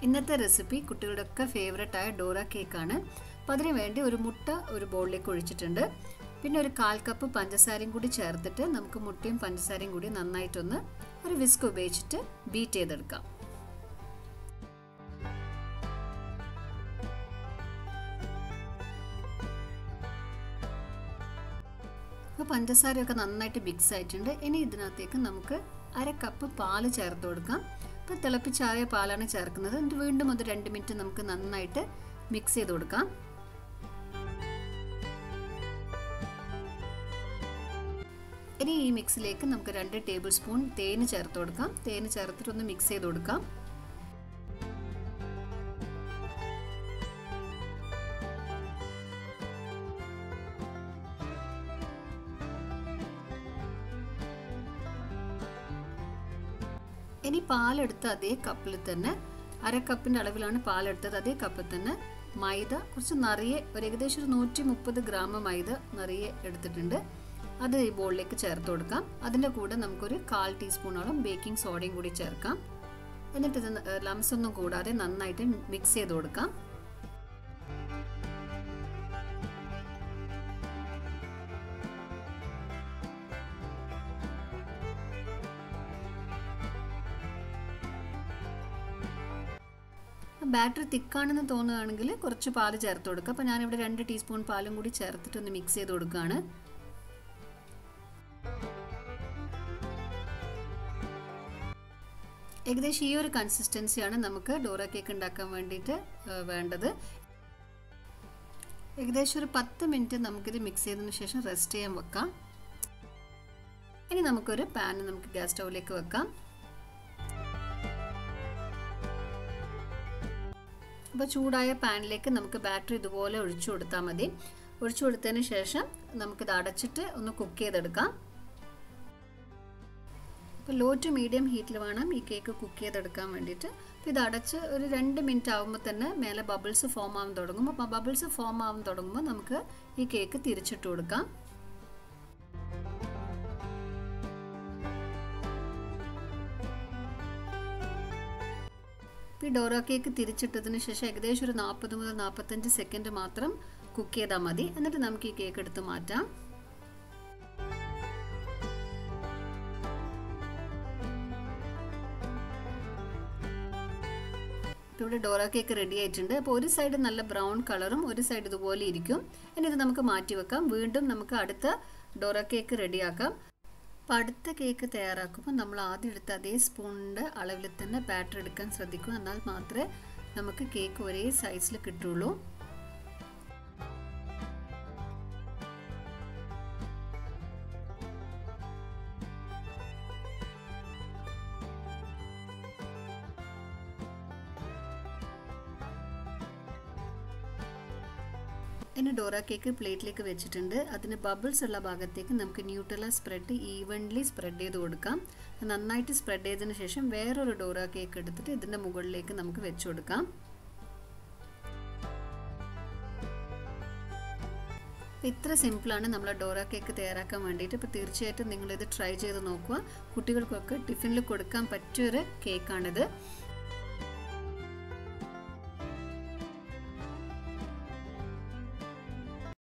ഇന്നത്തെ റെസിപ്പി കുട്ടികളുടെയൊക്കെ ഫേവററ്റ് ആയ ഡോറ കേക്കാണ് അപ്പോൾ അതിന് വേണ്ടി ഒരു മുട്ട ഒരു ബൗളിലേക്ക് ഒഴിച്ചിട്ടുണ്ട് പിന്നെ ഒരു കാൽ കപ്പ് പഞ്ചസാരയും കൂടി ചേർത്തിട്ട് നമുക്ക് മുട്ടയും പഞ്ചസാരയും കൂടി നന്നായിട്ടൊന്ന് ഒരു വിസ്ക് ഉപയോഗിച്ചിട്ട് ബീറ്റ് ചെയ്തെടുക്കാം അപ്പോൾ പഞ്ചസാരയൊക്കെ നന്നായിട്ട് മിക്സ് ആയിട്ടുണ്ട് ഇനി ഇതിനകത്തേക്ക് നമുക്ക് അര കപ്പ് പാല് ചേർത്ത് കൊടുക്കാം ഇപ്പോൾ തിളപ്പിച്ചാറിയ പാലാണ് ചേർക്കുന്നത് എന്നിട്ട് വീണ്ടും അത് രണ്ട് മിനിറ്റ് നമുക്ക് നന്നായിട്ട് മിക്സ് ചെയ്ത് കൊടുക്കാം ഇനി ഈ മിക്സിലേക്ക് നമുക്ക് രണ്ട് ടേബിൾ സ്പൂൺ തേന് ചേർത്ത് കൊടുക്കാം തേന് ചേർത്തിട്ട് ഒന്ന് മിക്സ് ചെയ്ത് കൊടുക്കാം ഇനി പാലെടുത്ത അതേ കപ്പിൽ തന്നെ അര കപ്പിൻ്റെ അളവിലാണ് പാലെടുത്തത് അതേ കപ്പിൽ തന്നെ മൈദ കുറച്ച് നിറയെ ഒരു ഏകദേശം ഒരു നൂറ്റി മുപ്പത് ഗ്രാം മൈദ നിറയെ എടുത്തിട്ടുണ്ട് അത് ഈ ബോളിലേക്ക് ചേർത്ത് കൊടുക്കാം അതിൻ്റെ കൂടെ നമുക്കൊരു കാൽ ടീസ്പൂണോളം ബേക്കിംഗ് സോഡയും കൂടി ചേർക്കാം എന്നിട്ട് ഇത് ലംസ് ഒന്നും കൂടാതെ നന്നായിട്ട് മിക്സ് ചെയ്ത് കൊടുക്കാം ബാറ്ററി തിക്കാണെന്ന് തോന്നുകയാണെങ്കിൽ കുറച്ച് പാല് ചേർത്ത് കൊടുക്കുക അപ്പോൾ ഞാനിവിടെ രണ്ട് ടീസ്പൂൺ പാലും കൂടി ചേർത്തിട്ട് ഒന്ന് മിക്സ് ചെയ്ത് കൊടുക്കുകയാണ് ഏകദേശം ഈ ഒരു കൺസിസ്റ്റൻസിയാണ് നമുക്ക് ഡോറ കേക്ക് ഉണ്ടാക്കാൻ വേണ്ടിയിട്ട് വേണ്ടത് ഏകദേശം ഒരു പത്ത് മിനിറ്റ് നമുക്കിത് മിക്സ് ചെയ്തതിന് ശേഷം റെസ്റ്റ് ചെയ്യാൻ വെക്കാം ഇനി നമുക്കൊരു പാൻ നമുക്ക് ഗ്യാസ് സ്റ്റൗവിലേക്ക് വെക്കാം അപ്പോൾ ചൂടായ പാനിലേക്ക് നമുക്ക് ബാറ്ററി ഇതുപോലെ ഒഴിച്ചു കൊടുത്താൽ മതി ഒഴിച്ചു കൊടുത്തതിന് ശേഷം നമുക്കിത് അടച്ചിട്ട് ഒന്ന് കുക്ക് ചെയ്തെടുക്കാം അപ്പോൾ ലോ ടു മീഡിയം ഹീറ്റിൽ വേണം ഈ കേക്ക് കുക്ക് ചെയ്തെടുക്കാൻ വേണ്ടിയിട്ട് അപ്പോൾ ഇത് അടച്ച് ഒരു രണ്ട് മിനിറ്റ് ആകുമ്പോൾ തന്നെ മേലെ ബബിൾസ് ഫോം ആവാൻ തുടങ്ങും അപ്പോൾ ബബിൾസ് ഫോം ആവാൻ തുടങ്ങുമ്പോൾ നമുക്ക് ഈ കേക്ക് തിരിച്ചിട്ട് കൊടുക്കാം ഈ ഡോറ കേക്ക് തിരിച്ചിട്ടതിന് ശേഷം ഏകദേശം ഒരു നാൽപ്പത് മുതൽ നാൽപ്പത്തഞ്ച് സെക്കൻഡ് മാത്രം കുക്ക് ചെയ്താൽ മതി എന്നിട്ട് നമുക്ക് ഈ കേക്ക് എടുത്ത് മാറ്റാം ഇവിടെ ഡോറ കേക്ക് റെഡി ആയിട്ടുണ്ട് അപ്പോൾ ഒരു സൈഡ് നല്ല ബ്രൗൺ കളറും ഒരു സൈഡ് ഇതുപോലെ ഇരിക്കും ഇനി ഇത് നമുക്ക് മാറ്റി വെക്കാം വീണ്ടും നമുക്ക് അടുത്ത ഡോറ കേക്ക് റെഡിയാക്കാം അപ്പോൾ അടുത്ത കേക്ക് തയ്യാറാക്കുമ്പോൾ നമ്മൾ ആദ്യം എടുത്ത അതേ സ്പൂണിൻ്റെ അളവിൽ തന്നെ ബാറ്റർ എടുക്കാൻ ശ്രദ്ധിക്കുക എന്നാൽ മാത്രമേ നമുക്ക് കേക്ക് ഒരേ സൈസിൽ കിട്ടുള്ളൂ ഇനി ഡോറ കേക്ക് പ്ലേറ്റിലേക്ക് വെച്ചിട്ടുണ്ട് അതിന് ബബിൾസ് ഉള്ള ഭാഗത്തേക്ക് നമുക്ക് ന്യൂട്രല സ്പ്രെഡ് ഈവൻലി സ്പ്രെഡ് ചെയ്ത് കൊടുക്കാം നന്നായിട്ട് സ്പ്രെഡ് ചെയ്തതിന് ശേഷം വേറൊരു ഡോറ കേക്ക് എടുത്തിട്ട് ഇതിൻ്റെ മുകളിലേക്ക് നമുക്ക് വെച്ച് കൊടുക്കാം ഇത്ര സിമ്പിളാണ് നമ്മൾ ഡോറ കേക്ക് തയ്യാറാക്കാൻ വേണ്ടിയിട്ട് ഇപ്പോൾ തീർച്ചയായിട്ടും നിങ്ങളിത് ട്രൈ ചെയ്ത് നോക്കുക കുട്ടികൾക്കൊക്കെ ടിഫിനിൽ കൊടുക്കാൻ പറ്റിയൊരു കേക്കാണിത്